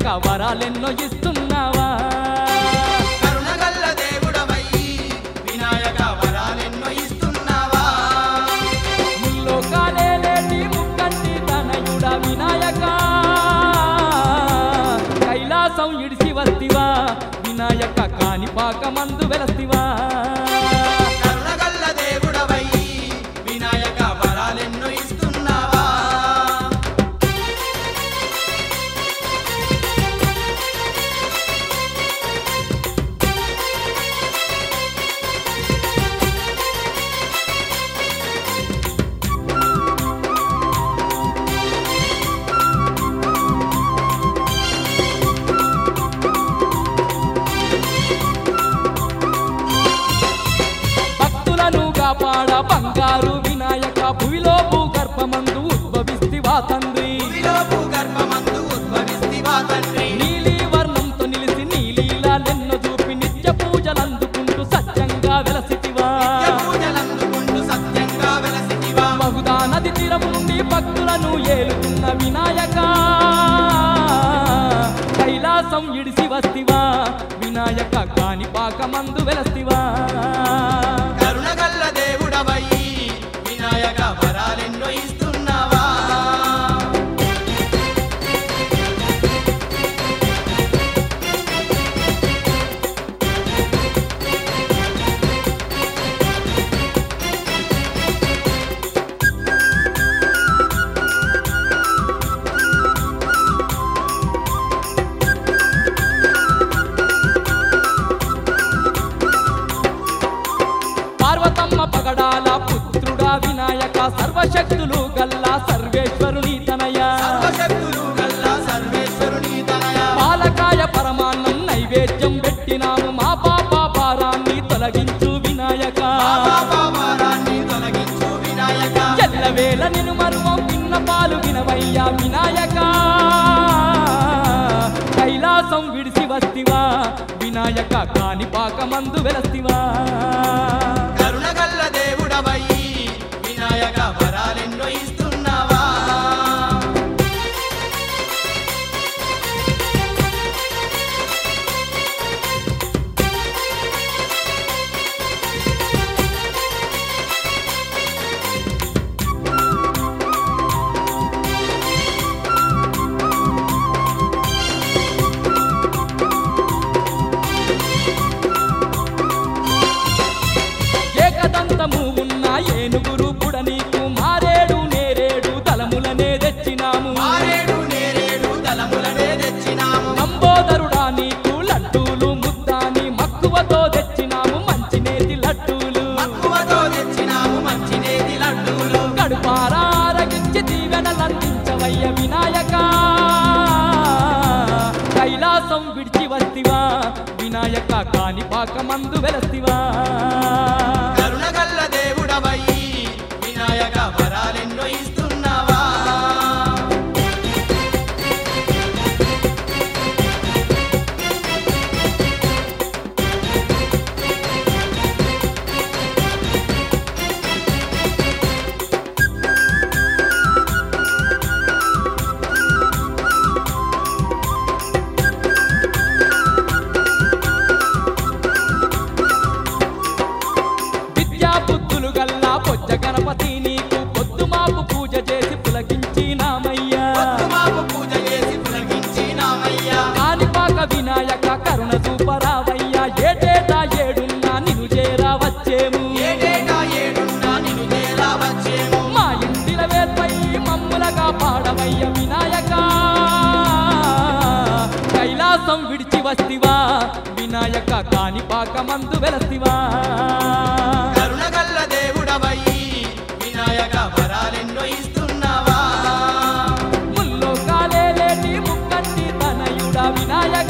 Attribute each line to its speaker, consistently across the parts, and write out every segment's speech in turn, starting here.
Speaker 1: వినాయక వరాలెన్నో ఇస్తున్నావా
Speaker 2: కరుణగల్ల దేవుడవయ్యి వినాయక వరాలెన్నో ఇస్తున్నావా
Speaker 1: ముల్లోకాలేలేటి ముక్కంటి తనయుడ వినాయక కైలాసం ఇడిసి వస్తివా వినాయక కాణిపాక మందు వెలస్తివా
Speaker 2: కరుణగల్ల దేవుడవయ్యి వినాయక వరాలెన్నో ఇస్తున్నావా
Speaker 1: భక్తులను కాపాడ బంగారు వినాయక భూమిలో భూగర్భమందు ఉద్భవిస్తివా తండ్రి
Speaker 2: భూమిలో భూగర్భమందు ఉద్భవిస్తివా తండ్రి
Speaker 1: నీలి వర్ణంతో నిలిసి నీలీలాలెన్నో చూపి నిత్య పూజలందుకుంటూ సత్యంగా వెలసితివా
Speaker 2: నిత్య పూజలందుకుంటూ సత్యంగా వెలసితివా
Speaker 1: బహుదా నది తీరము నుండి భక్తులను ఏలుతున్న వినాయక కైలాసం ఇడిసి వస్తివా వినాయక కాణిపాక మందు వెలస్తివా
Speaker 2: కరుణగల్ల దేవుడవయ్యి వినాయక వరాలెన్నో ఇస్తున్నావా
Speaker 1: పార్వతమ్మ పగడాల పుత్రుడా వినాయక సర్వశక్తులు గల్లా సర్వేశ్వరుని తనయ
Speaker 2: సర్వశక్తులు గల్లా సర్వేశ్వరుని తనయ
Speaker 1: పాలకాయ పరమాన్నం నైవేద్యం పెట్టినాము మా పాప భారాన్ని తొలగించు వినాయక
Speaker 2: పాపాపారాన్ని తొలగించు వినాయక
Speaker 1: ఎల్లవేళ నిన్ను మరువం విన్న పాలు వినవయ్యా వినాయక కైలాసం విడిసి వస్తివా వినాయక కాణిపాక మందు వెలస్తివా
Speaker 2: కరుణగల్ల దేవుడవయ్యి వినాయక వరాలెన్నో ఇస్తున్నావా
Speaker 1: ఏకదంతము ఉన్న ఏనుగురు పుడ నీకు మారేడు నేరేడు తలములనే తెచ్చినాము
Speaker 2: ఆరేడు నేరేడు తలములనే తెచ్చినాము
Speaker 1: నంబోదరుడా నీకు లడ్డూలు ముద్దాని మక్కువతో తెచ్చినాము మంచినేతి లడ్డూలు
Speaker 2: మక్కువతో తెచ్చినాము మంచినేది లడ్డూలు
Speaker 1: కడుపారారగించి దీవెనలందించవయ్య వినాయక కైలాసం విడిచి వస్తివా వినాయక కాణిపాక మందు వెలస్తివా
Speaker 2: కరుణగల్ల దేవుడవయ్యి వినాయక వరాలెన్నో ఇస్తున్నావా
Speaker 1: విద్యా బుద్ధులు గల్లా పొజ్జ గణపతి నీకు పొద్దు మాపు పూజ చేసి పులకించినామయ్యా
Speaker 2: మాకు పూజ చేసి పులగించినామయ్యా
Speaker 1: కాణిపాక వినాయక కరుణ సూపరావయ్యా ఏటేటా ఏడున్నా నిన్ను చేరా వచ్చేము
Speaker 2: ఏడేటా ఏడున్నా నిన్ను చేరా వచ్చేము
Speaker 1: మా ఇంటిల వేర్పై మమ్ములగా పాడవయ్య వినాయక కైలాసం విడిచి వస్తివా వినాయక కాణిపాక మందు వెలస్తివా
Speaker 2: కరుణగల్ల దేవుడవయ్యి వినాయక వరాలెన్నో ఇస్తున్నావా
Speaker 1: ముల్లో కాలేలేటి ముక్కంటి తనయుడ వినాయక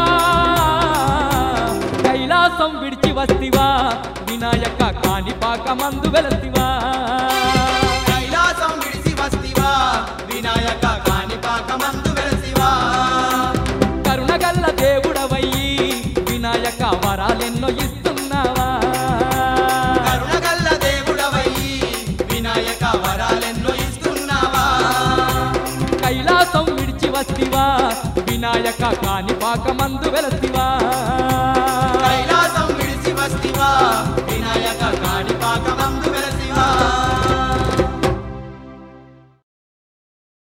Speaker 1: కైలాసం విడిచి వస్తివా వినాయక కాణిపాక మందు వెలస్తివా
Speaker 2: కైలాసం విడిసి వస్తివా వినాయక కాణిపాక మందు వెలసివా
Speaker 1: కరుణగల్ల దేవుడవయ్యి వినాయక వరాలెన్నో ఇస్తున్నావా
Speaker 2: కరుణగల్ల దేవుడవయ్యి వినాయక వరాలెన్నో ఇస్తున్నావా
Speaker 1: కైలాసం విడిచి వస్తివా వినాయక కాని పాకమందు వెలసివా